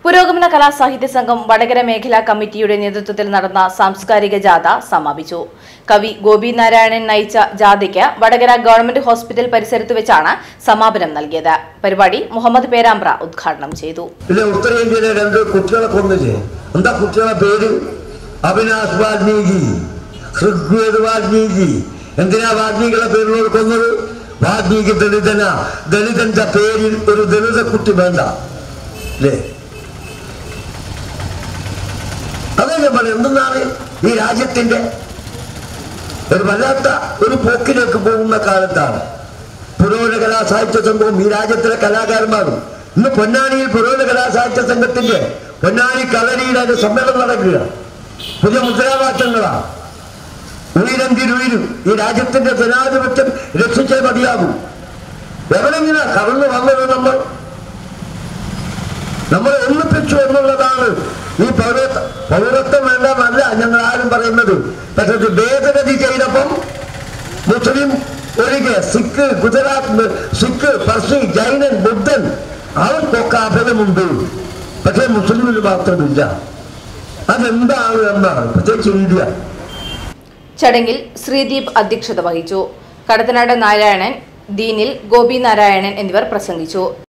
പുരോഗമന കലാസാഹിത്യ സംഘം വടകര മേഖലാ കമ്മിറ്റിയുടെ നേതൃത്വത്തിൽ നടന്ന സാംസ്കാരിക ജാഥ സമാപിച്ചു കവി ഗോപി നാരായണൻ നയിച്ച ജാഥയ്ക്ക് വടകര ഗവൺമെന്റ് ഹോസ്പിറ്റൽ പരിസരത്ത് വെച്ചാണ് സമാപനം നൽകിയത് പരിപാടി മുഹമ്മദ് പേരാമ്പ്ര ഉദ്ഘാടനം ചെയ്തു പിന്നെ ഉത്തരേന്ത്യയിലെ രണ്ട് കുട്ടികളെ കൊന്നില്ലേ എന്താ കുട്ടികളെ പേര് അവിനാശ് വാൽമീകി ഋഗ്വേദ് വാൽമീകി എന്തിനാ വാൽമീകിയുടെ പേരിനോട് കൊന്നത് വാൽമീകി ദളിതന ദളിതന്റെ പേരിൽ ഒരു ദളിത കുട്ടി വേണ്ട അല്ലേ അതേ ഞാൻ പറയാം എന്തെന്നാണ് ഈ രാജ്യത്തിന്റെ ഒരു വല്ലാത്ത ഒരു പോക്കിലേക്ക് പോകുന്ന കാലത്താണ് പുരോഗമന കലാസാഹിത്യ സംഘവും ഈ രാജ്യത്തിലെ കലാകാരന്മാരും ഇന്ന് പൊന്നാനിയിൽ പുരോഗമന കലാസാഹിത്യ സംഘത്തിന്റെ പൊന്നാനി കളരിയുടെ ഒരു സമ്മേളനം നടക്കുക പുതിയ മുദ്രാവാക്യങ്ങളാ ഉയരന്തിരുയിരും ഈ രാജ്യത്തിന്റെ ജനാധിപത്യം രക്ഷിച്ചേ മതിയാകും എവിടെങ്ങനെ കടന്നു വന്നത് നമ്മൾ നമ്മൾ ഒന്നിപ്പിച്ചു എന്നുള്ളതാണ് ഈ പൗരത്വ പൗരത്വം വേണ്ടെന്നല്ല ഞങ്ങൾ ആരും പറയുന്നത് പക്ഷെ ഇത് ഭേദഗതി ചെയ്തപ്പം മുസ്ലിം ഒഴികെ സിഖ് ഗുജറാത്ത് സിഖ് പർസി ജൈനൻ ബുദ്ധൻ അവർക്കൊക്കെ അഭയമുണ്ട് പക്ഷെ മുസ്ലിമിന് മാത്രമില്ല അതെന്താണ് എന്നാണ് പ്രത്യേകിച്ച് ഇന്ത്യ ചടങ്ങിൽ ശ്രീദീപ് അധ്യക്ഷത വഹിച്ചു കടത്തനാട് നാരായണൻ ദീനിൽ ഗോപി നാരായണൻ എന്നിവർ പ്രസംഗിച്ചു